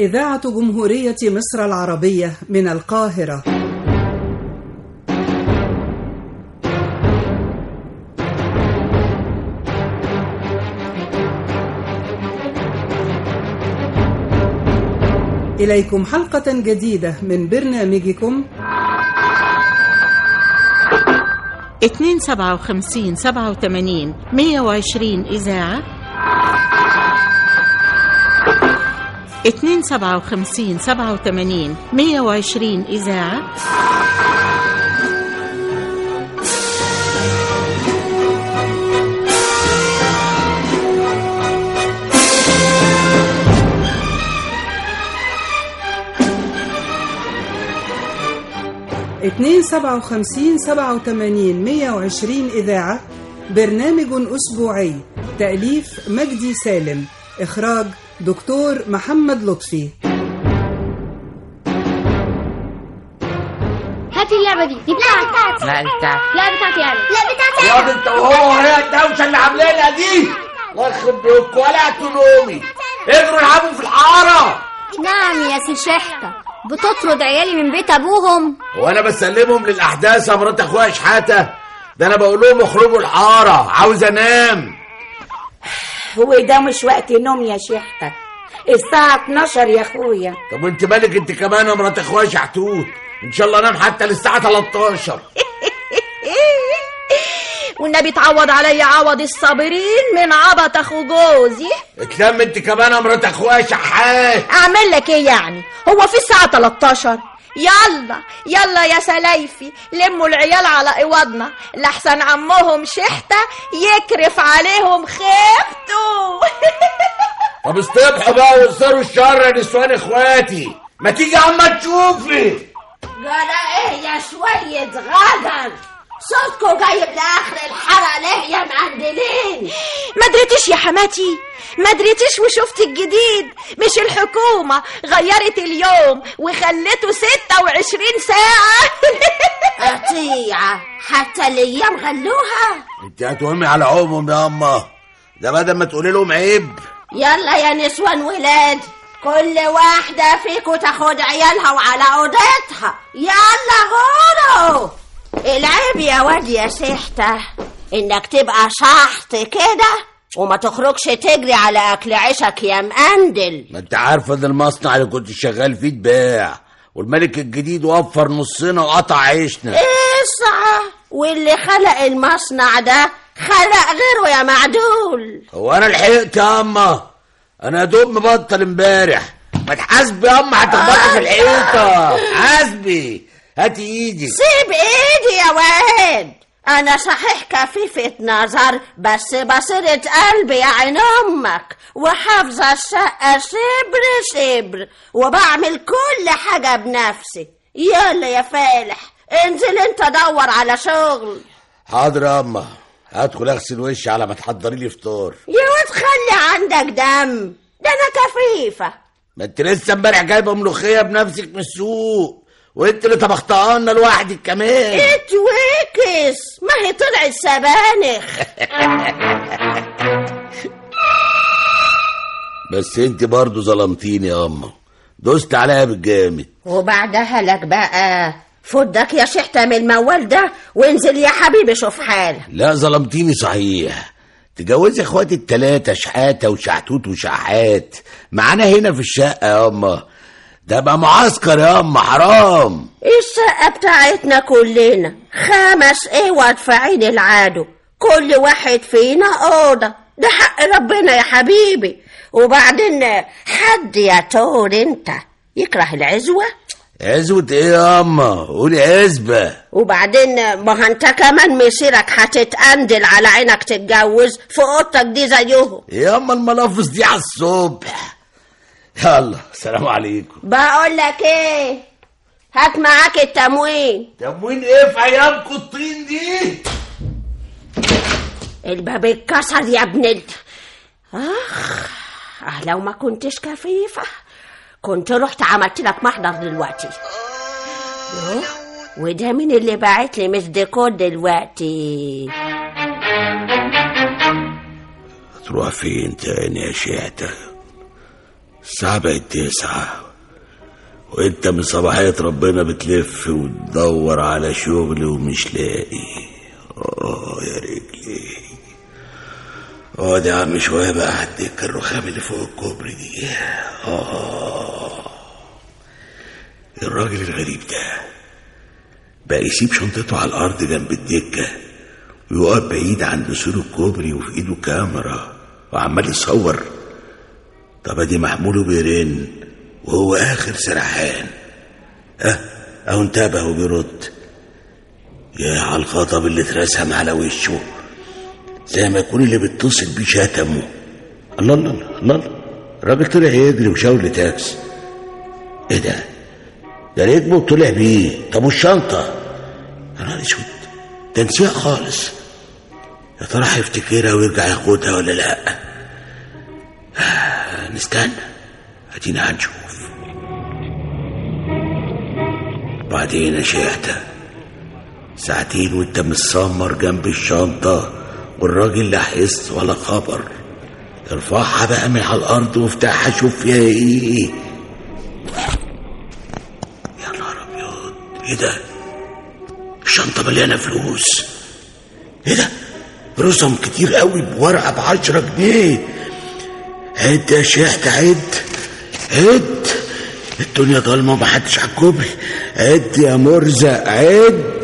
إذاعة جمهورية مصر العربية من القاهرة إليكم حلقة جديدة من برنامجكم 257 87 120 إذاعة 257 87 120 إذاعة اتنين سبعة وخمسين سبعة وتمانين مية وعشرين إذاعة برنامج أسبوعي تأليف مجدي سالم إخراج دكتور محمد لطفي هاتي اللعبة دي دي بتاعتي لا بتاعتي لا بتاعتي يعني لا بتاعتي يا انت وهو هي الدوشه اللي عاملينها دي الله يخرب بيتكم ولا نومي اجروا العبوا في الحاره نعم يا سي شحتة بتطرد عيالي من بيت أبوهم هو انا بسلمهم للاحداث يا مرات اخويا شحاته ده انا بقول لهم اخرجوا الحاره عاوز انام هو ده مش وقت نوم يا شحتة الساعة 12 يا اخويا طب وانت مالك انت كمان يا مرات اخويا شحتوت ان شاء الله انام حتى للساعه 13 والنبي تعوض علي عوض الصابرين من عبط اخو جوزي اتلم انت كمان يا مرات اخويا شحات اعمل لك ايه يعني هو في الساعة 13 يلا يلا يا سلايفي لموا العيال على اوضنا لحسن عمهم شحتة يكرف عليهم خيبته طب استبحوا بقى وانصروا الشر يا نسوان اخواتي ما تيجي يا عم تشوفي جرى ايه يا شوية غدر صوتكوا جايب لاخر الحارة ليه يا معندلين ما دريتش يا حماتي ما دريتش وشفت الجديد مش الحكومة غيرت اليوم وخلته 26 ساعة قطيعة حتى الايام غلوها انت هتوهمي على عمهم يا اما ده بدل ما تقولي لهم عيب يلا يا نسوان ولاد كل واحدة فيكوا تاخد عيالها وعلى اوضتها يلا غوروا العيب يا واد يا سحتة انك تبقى شحط كده وما تخرجش تجري على اكل عيشك يا مقندل ما انت عارفه ان المصنع اللي كنت شغال فيه اتباع والملك الجديد وفر نصنا وقطع عيشنا اسعى واللي خلق المصنع ده خلق غيره يا معدول هو انا لحقت يا اما انا يا دوب مبطل امبارح ما تحاسبي يا اما هتخبطي في الحيطه حاسبي هاتي ايدي سيب ايدي يا واد انا صحيح كفيفة نظر بس بصيرة قلبي يا عين امك وحافظة الشقة شبر شبر وبعمل كل حاجة بنفسي يلا يا فالح انزل انت دور على شغل حاضر يا اما هدخل اغسل وشي على ما تحضري لي فطار يا واد خلي عندك دم ده انا كفيفة ما انت لسه امبارح جايبه ملوخيه بنفسك من السوق وانت اللي طبختها لنا لوحدك كمان اتوكس ما هي طلعت سبانخ بس انت برضه ظلمتيني يا اما دوست عليها بالجامد وبعدها لك بقى فدك يا شحتة من الموال ده وانزل يا حبيبي شوف حالك لا ظلمتيني صحيح تجوزي اخواتي التلاتة شحاتة وشحتوت وشحات معانا هنا في الشقة يا اما ده بقى معسكر يا اما حرام الشقة بتاعتنا كلنا خمس اوض في عين العدو كل واحد فينا اوضة ده حق ربنا يا حبيبي وبعدين حد يا تور انت يكره العزوة عزوة ايه يا اما قولي عزبة وبعدين ما انت كمان مسيرك هتتقندل على عينك تتجوز في اوضتك دي زيهم يا اما الملافظ دي على الصبح يلا سلام عليكم بقول لك ايه هات معاك التموين تموين ايه في ايامكم الطين دي الباب اتكسر يا ابن ال... اخ آه لو ما كنتش كفيفة كنت رحت عملت لك محضر دلوقتي يوه، وده مين اللي باعت لي مس ديكور دلوقتي تروح فين تاني يا شيعتة الساعة بقت تسعة وانت من صباحية ربنا بتلف وتدور على شغل ومش لاقي اه يا رجلي اقعد يا عم شوية بقى هديك الرخام اللي فوق الكوبري دي اه الراجل الغريب ده بقى يسيب شنطته على الأرض جنب الدكة ويقف بعيد عن سور الكوبري وفي إيده كاميرا وعمال يصور طب ادي محموله بيرن وهو آخر سرحان اه أهو انتبه وبيرد يا على الخطب اللي اترسم على وشه زي ما يكون اللي بيتصل بيه شتمه الله الله الله الله الله. الراجل طلع يجري وشاور لتاكس ايه ده ده ركبه وطلع بيه طب والشنطة يا نهار اسود ده نسيها خالص يا ترى هيفتكرها ويرجع ياخدها ولا لا آه، نستنى ادينا هنشوف بعدين يا شيحتة ساعتين وانت متسمر جنب الشنطة والراجل لا حس ولا خبر ارفعها بقى من على الارض وافتحها شوف فيها ايه يا نهار ابيض ايه ده الشنطة مليانة فلوس ايه ده رسم كتير قوي بورقة بعشرة جنيه عد يا شيخ عد عد الدنيا ضلمة ومحدش على الكوبري عد يا مرزق عد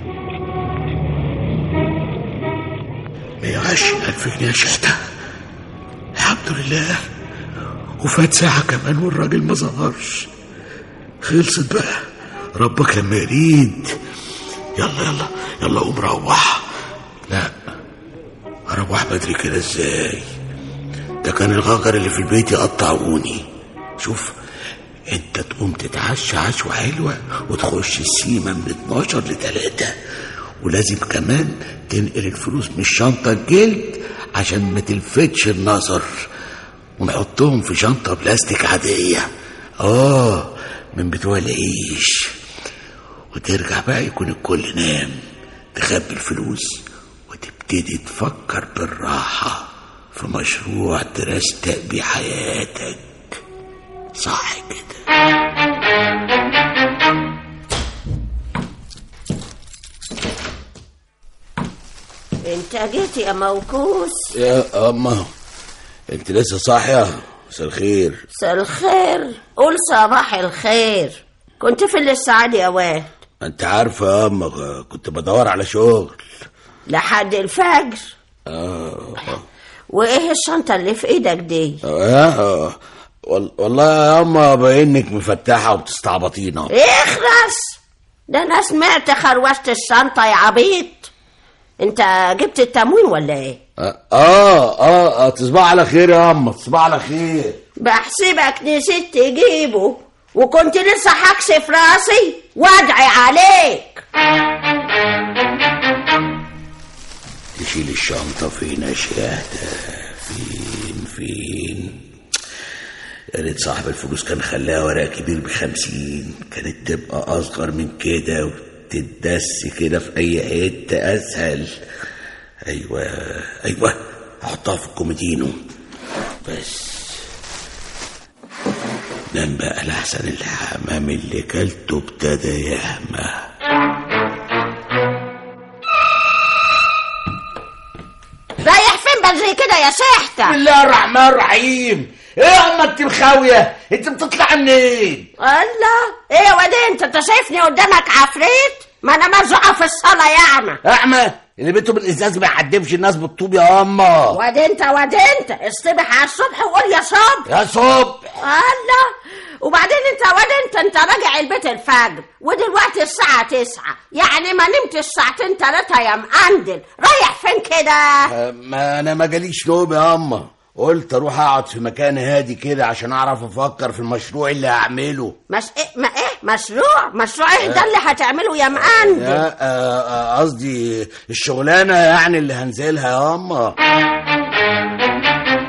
مية وعشرين ألف جنيه يا شيخ الحمد لله وفات ساعة كمان والراجل ما ظهرش خلصت بقى ربك لما يريد يلا يلا يلا قوم روح لا اروح بدري كده ازاي ده كان الغجر اللي في البيت يقطعوني شوف انت تقوم تتعشى عشوة حلوة وتخش السيمة من 12 ل 3 ولازم كمان تنقل الفلوس من الشنطة الجلد عشان ما تلفتش النظر ونحطهم في شنطة بلاستيك عادية اه من بتوع العيش وترجع بقى يكون الكل نام تخبي الفلوس وتبتدي تفكر بالراحة في مشروع ترستق بيه حياتك صح كده انت جيت يا موكوس يا أما انت لسه صاحية مساء الخير مساء الخير قول صباح الخير كنت في السعادة يا واد انت عارفة يا أما كنت بدور على شغل لحد الفجر آه. وايه الشنطة اللي في ايدك دي آه. وال- والله يا أما بإنك مفتحة وبتستعبطينا اخرس ده انا سمعت خروشت الشنطة يا عبيط انت جبت التموين ولا ايه آه آه آه تصبح على خير يا أما تصبح على خير بحسبك نسيت تجيبه وكنت لسه هكسف راسي وادعي عليك تشيل الشنطة فين يا شهدة فين فين يا ريت صاحب الفلوس كان خلاها ورق كبير بخمسين كانت تبقى أصغر من كده وتدس كده في أي حتة أسهل أيوة أيوة أحطها في الكوميدينو بس نام بقى لحسن الحمام اللي كلته ابتدى يهمه رايح فين بدري كده يا شحتة بسم الله الرحمن الرحيم ايه يا اما انت مخاويه انت بتطلع منين الله ايه يا واد انت انت شايفني قدامك عفريت ما انا مرزوعه في الصاله يا اعمى اعمى اللي بيته بالازاز ما يحدفش الناس بالطوب يا اما واد انت واد انت اصطبح على الصبح وقول يا صبح يا صبح الله وبعدين انت واد انت انت راجع البيت الفجر ودلوقتي الساعة تسعة يعني ما نمتش ساعتين تلاتة يا مقندل رايح فين كده آه، ما انا ما جاليش نوم يا اما قلت اروح اقعد في مكان هادي كده عشان اعرف افكر في المشروع اللي هعمله مش ايه ما ايه مشروع مشروع ايه ده اللي هتعمله يا مقندل لا آه، آه، قصدي الشغلانه يعني اللي هنزلها يا اما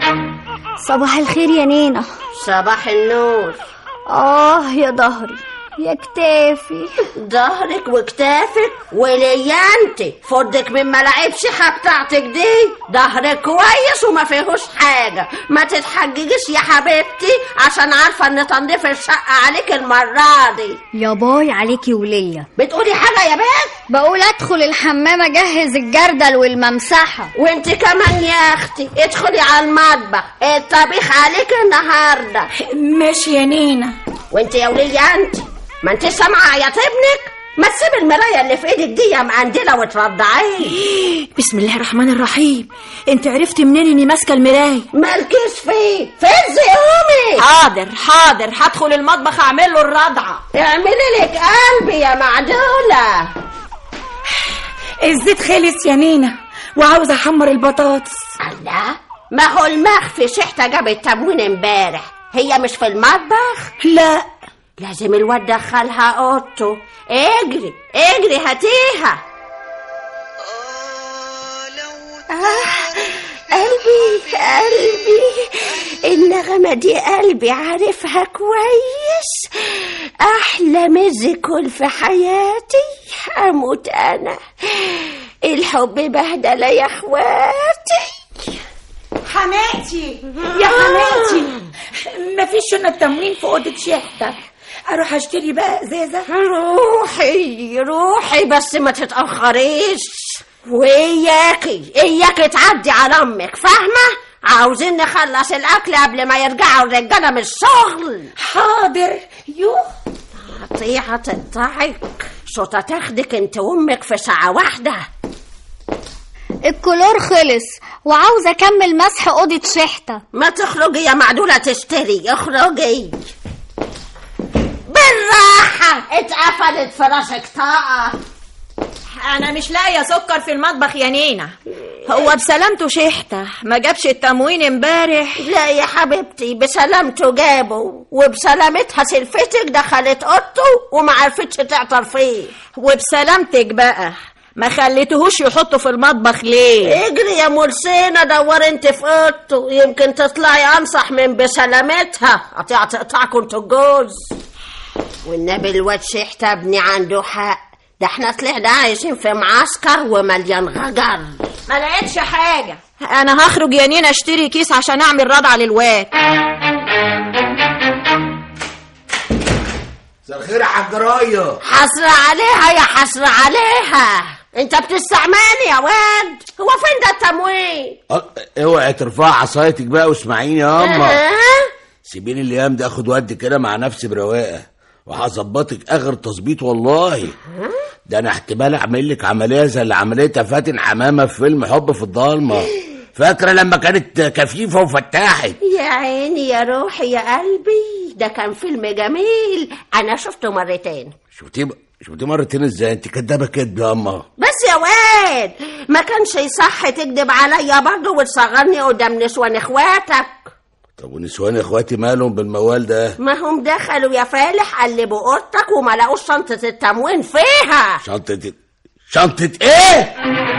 صباح الخير يا نينا صباح النور آه يا ظهري يا كتافي ظهرك وكتافك وليا انت فضك من ملاعب شيحة بتاعتك دي ظهرك كويس وما فيهوش حاجة ما تتحججيش يا حبيبتي عشان عارفة ان تنظيف الشقة عليك المرة دي يا باي عليكي وليا بتقولي حاجة يا بنت بقول ادخل الحمام اجهز الجردل والممسحة وانت كمان يا اختي ادخلي على المطبخ الطبيخ عليك النهارده ماشي يا نينا وانت يا ولية انت ما انت سامعه يا ابنك ما تسيب المرايه اللي في ايدك دي يا مقندله وترضعيه بسم الله الرحمن الرحيم انت عرفت منين اني ماسكه المرايه مالكيش فيه فز قومي حاضر حاضر هدخل المطبخ اعمل له الرضعه اعملي لك قلبي يا معدوله الزيت خلص يا نينا وعاوزه احمر البطاطس الله ما هو المخفي شحته جابت تموين امبارح هي مش في المطبخ لا لازم الواد دخلها اوضته اجري اجري هاتيها قلبي قلبي النغمة دي قلبي عارفها كويس أحلى مزيكول في حياتي أموت أنا الحب بهدلة يا إخواتي حماتي يا حماتي مفيش شنة تموين في اوضه شحته اروح اشتري بقى ازازه روحي روحي بس ما تتأخريش وإياكي إياكي تعدي على أمك فاهمة؟ عاوزين نخلص الأكل قبل ما يرجعوا الرجالة من الشغل حاضر يوه قطيعة تقطعك صوتها تاخدك انت وامك في ساعة واحدة الكلور خلص وعاوزة اكمل مسح اوضة شحتة ما تخرجي يا معدولة تشتري اخرجي بالراحة اتقفلت في راسك طاقة انا مش لاقيه سكر في المطبخ يا نينا هو بسلامته شحته ما جابش التموين امبارح لا يا حبيبتي بسلامته جابه وبسلامتها سلفتك دخلت اوضته وما عرفتش تعطر فيه وبسلامتك بقى ما خليتهوش يحطه في المطبخ ليه اجري يا مرسينة دور انت في اوضته يمكن تطلعي انصح من بسلامتها قطيعة تقطعكوا انتوا الجوز والنبي الواد شحتة ابني عنده حق ده احنا طلعنا عايشين في معسكر ومليان غجر ما لقيتش حاجه انا هخرج يا نينا اشتري كيس عشان اعمل رضعه للواد مساء الخير يا حاج رايه حسرة عليها يا حسرة عليها انت بتستعماني يا واد هو فين ده التموين أه، اوعي ترفع عصايتك بقى واسمعيني يا اما اه؟ سيبيني الايام دي اخد ودي كده مع نفسي برواقه وهظبطك اخر تظبيط والله ده انا احتمال اعمل لك عمليه زي اللي عملتها فاتن حمامه في فيلم حب في الضلمه فاكره لما كانت كفيفه وفتاحت يا عيني يا روحي يا قلبي ده كان فيلم جميل انا شفته مرتين شفتيه شفتيه مرتين ازاي انت كدابه كدب يا اما بس يا واد ما كانش يصح تكذب عليا برضه وتصغرني قدام نسوان اخواتك طب ونسوان اخواتي مالهم بالموال ده ما هم دخلوا يا فالح قلبوا اوضتك وما لقوش شنطة التموين فيها شنطه شنطه ايه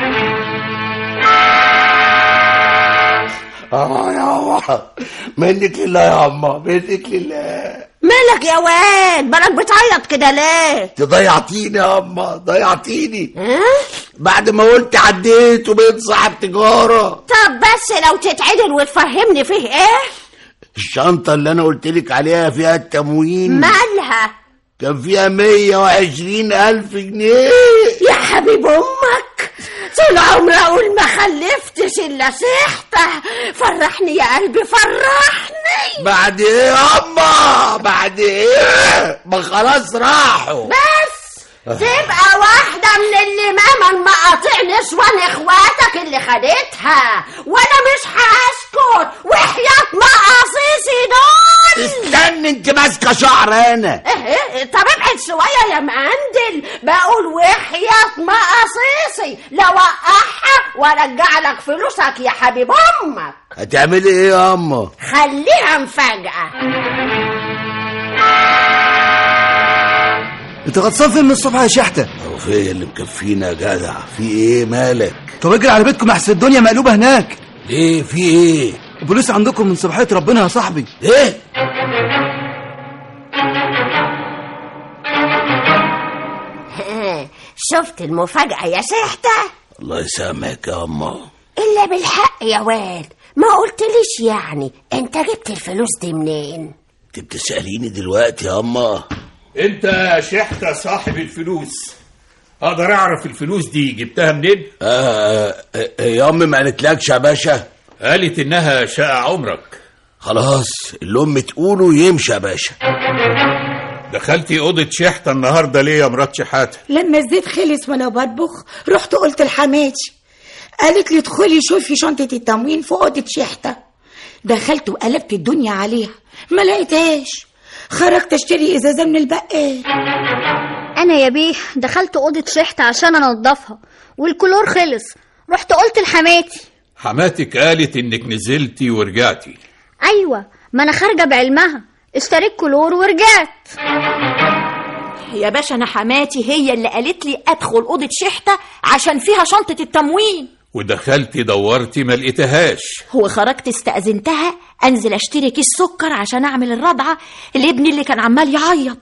اه يا اما منك لله يا اما منك لله مالك يا واد بالك بتعيط كده ليه ضيعتيني يا اما ضيعتيني ها؟ بعد ما قلت عديت وبقيت صاحب تجاره طب بس لو تتعدل وتفهمني فيه ايه الشنطه اللي انا قلت لك عليها فيها التموين مالها كان فيها 120 الف جنيه يا حبيب امك طول عمري اقول ما خلفتش الا سحته فرحني يا قلبي فرحني بعد ايه يا اما بعد ايه ما خلاص راحوا بس تبقى واحدة من اللي ماما المقاطع نسوان اخواتك اللي خدتها وانا مش هسكت وحياة مقاصيصي دول استنى انت ماسكه شعر انا إيه إيه طب ابعد شوية يا مقندل بقول وحياة مقاصيصي لوقعها وارجع لك فلوسك يا حبيب امك هتعملي ايه يا اما خليها مفاجأة انت غطسان فين من الصبح يا شحته هو في اللي مكفينا يا جدع في ايه مالك طب اجري على بيتكم احسن الدنيا مقلوبه هناك ليه في ايه البوليس عندكم من صباحيه ربنا يا صاحبي ايه شفت المفاجأة يا شحتة الله يسامحك يا أما إلا بالحق يا واد ما قلتليش يعني انت جبت الفلوس دي منين انت بتسأليني دلوقتي يا أما انت يا شحتة صاحب الفلوس اقدر اعرف الفلوس دي جبتها منين آه آه، يا أمي ما قالتلكش يا باشا قالت انها شقة عمرك خلاص اللي أمي تقوله يمشي يا باشا دخلتي اوضه شحتة النهارده ليه يا مرات شحاته لما الزيت خلص وانا بطبخ رحت قلت لحماتي قالت لي ادخلي شوفي شنطة التموين في أوضة شحتة دخلت وقلبت الدنيا عليها ما لقيتهاش خرجت اشتري ازازة من البقال انا يا بيه دخلت اوضه شحت عشان انضفها والكلور خلص رحت قلت لحماتي حماتك قالت انك نزلتي ورجعتي ايوه ما انا خارجه بعلمها اشتريت كلور ورجعت يا باشا انا حماتي هي اللي قالت لي ادخل اوضه شحته عشان فيها شنطه التموين ودخلتي دورتي ما لقيتهاش وخرجت استأذنتها انزل اشتري كيس سكر عشان اعمل الرضعه لابني اللي كان عمال يعيط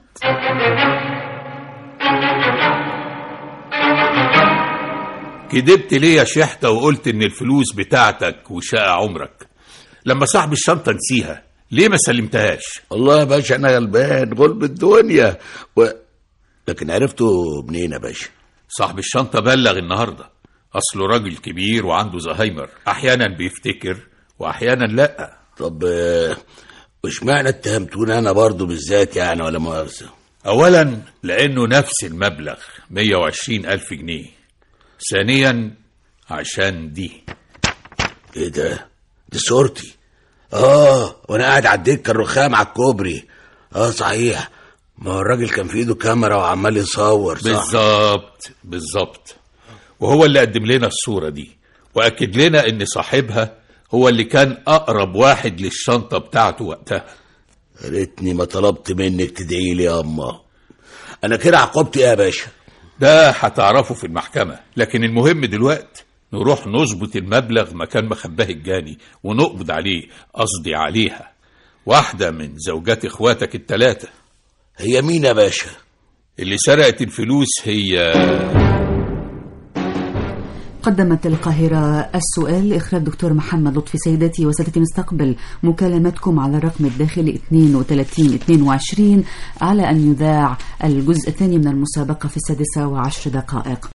كدبت ليه يا شحتة وقلت ان الفلوس بتاعتك وشقة عمرك لما صاحب الشنطة نسيها ليه ما سلمتهاش والله يا باشا أنا غلبان غلب الدنيا و... لكن عرفته منين يا باشا صاحب الشنطة بلغ النهاردة أصله راجل كبير وعنده زهايمر أحيانا بيفتكر وأحيانا لأ طب آه، وش معنى اتهمتوني أنا برضو بالذات يعني ولا مؤاخذة أولا لأنه نفس المبلغ 120 ألف جنيه ثانيا عشان دي ايه ده دي صورتي اه وانا قاعد على الدكه الرخام على الكوبري اه صحيح ما هو الراجل كان في ايده كاميرا وعمال يصور صح بالظبط بالظبط وهو اللي قدم لنا الصورة دي وأكد لنا إن صاحبها هو اللي كان أقرب واحد للشنطة بتاعته وقتها يا ريتني ما طلبت منك تدعي لي يا اما انا كده عقوبتي ايه يا باشا ده هتعرفه في المحكمة لكن المهم دلوقتي نروح نظبط المبلغ مكان مخباه الجاني ونقبض عليه قصدي عليها واحدة من زوجات اخواتك التلاتة هي مين يا باشا اللي سرقت الفلوس هي قدمت القاهرة السؤال إخراج دكتور محمد لطفي سيداتي وسادتي نستقبل مكالمتكم على الرقم الداخلي 32 22 على أن يذاع الجزء الثاني من المسابقة في السادسة وعشر دقائق